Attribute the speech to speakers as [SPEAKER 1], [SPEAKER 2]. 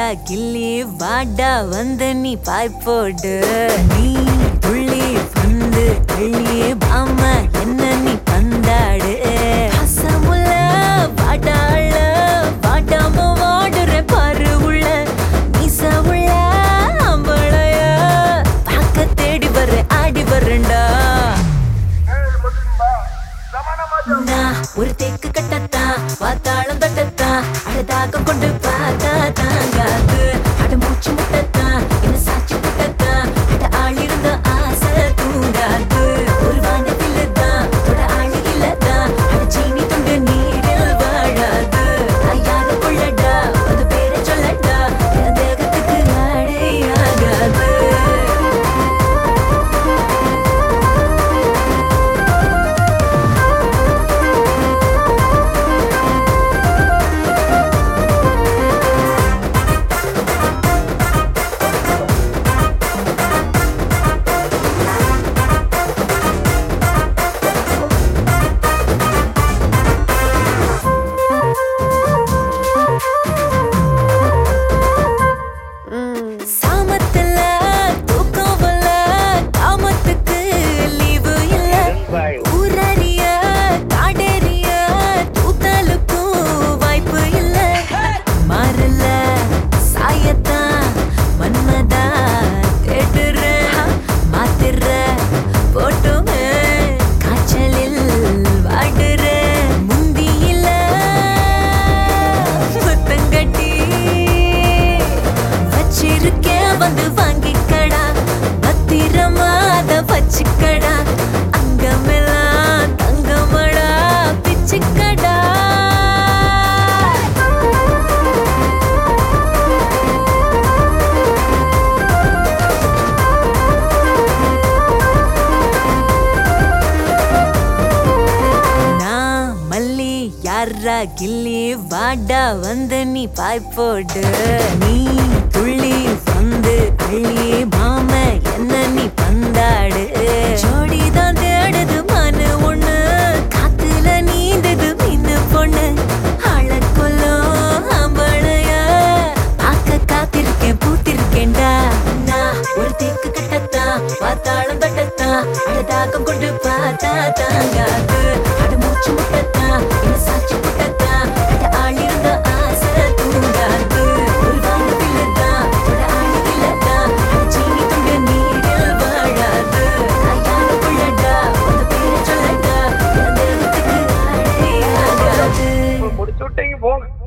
[SPEAKER 1] கிள்ளி வாடா வந்து நீ பாய் போடு நீ துள்ளி வந்து அள்ளி பாம என்ன நீ பந்தாடு அசமுல வாடாள வாடாம வாடுற பாரு உள்ள மீச உள்ள அம்பளைய பார்க்க தேடி வர ஆடி வரண்டா நான் ஒரு தேக்கு கட்டத்தான் வாத்தாளம் தட்டத்தான் அழதாக கொண்டு பார்த்தா தாங்காது அட மூச்சு முட்டத்தான் என்ன சாட்சி புட்டத்தான் அட ஆளிருந்த ஆசை தூங்காது ஒரு வானவில் தான் தொட ஆளு இல்லதான் அட சீனி துண்டு நீரில் வாழாது ஐயாக கொள்ளடா அது பேரை சொல்லடா என் தேகத்துக்கு அடையாகாது சாமத்துல தூக்கம் வரல காமத்துக்கு லீவு இல்ல ஊரறிய காடறிய தூத்தலுக்கும் வாய்ப்பு இல்ல மாறல சாயத்தான் மன்மதா தேடுற மாத்திர போட்டுமே காய்ச்சலில் வாடுற முந்தியில முத்தங்கட்டி வச்சிருக்கேன் வந்து வாங்கிக்கடா பத்திரமா அத வச்சுக்கடா அங்கமெல்லாம் தங்கமடா பிச்சுக்கடா நான் மல்லி யாரா கிள்ளி வாடா வந்து நீ பாய் போடு நீ துள்ளி வந்து அள்ளி மாம என்ன நீ பந்தாடு ஜோடி தான் தேடுது மனு ஒண்ணு காத்துல நீந்தது மீனு பொண்ணு அழக்கொல்லும் அம்பளைய பார்க்க காத்திருக்கேன் பூத்திருக்கேன்டா நான் ஒரு தேக்கு கட்டத்தான் பார்த்தாலும் தட்டத்தான் அழதாக்கம் கொண்டு பார்த்தா தாங்காது அட மூச்சு முட்டத்தான் என்ன சாட்சி புட்டத்தான் அட ஆளிருந்த ஆசை தூங்காது ஒரு வானவில் தான் ஒரு ஆளி இல்லதான் அட சீனி துண்டு நீரில் வாழாது ஐயான புள்ளடா ஒரு பேரை சொல்லடா என் தேகத்துக்கு அடையாகாது
[SPEAKER 2] முடிச்சு விட்டீங்க போங்க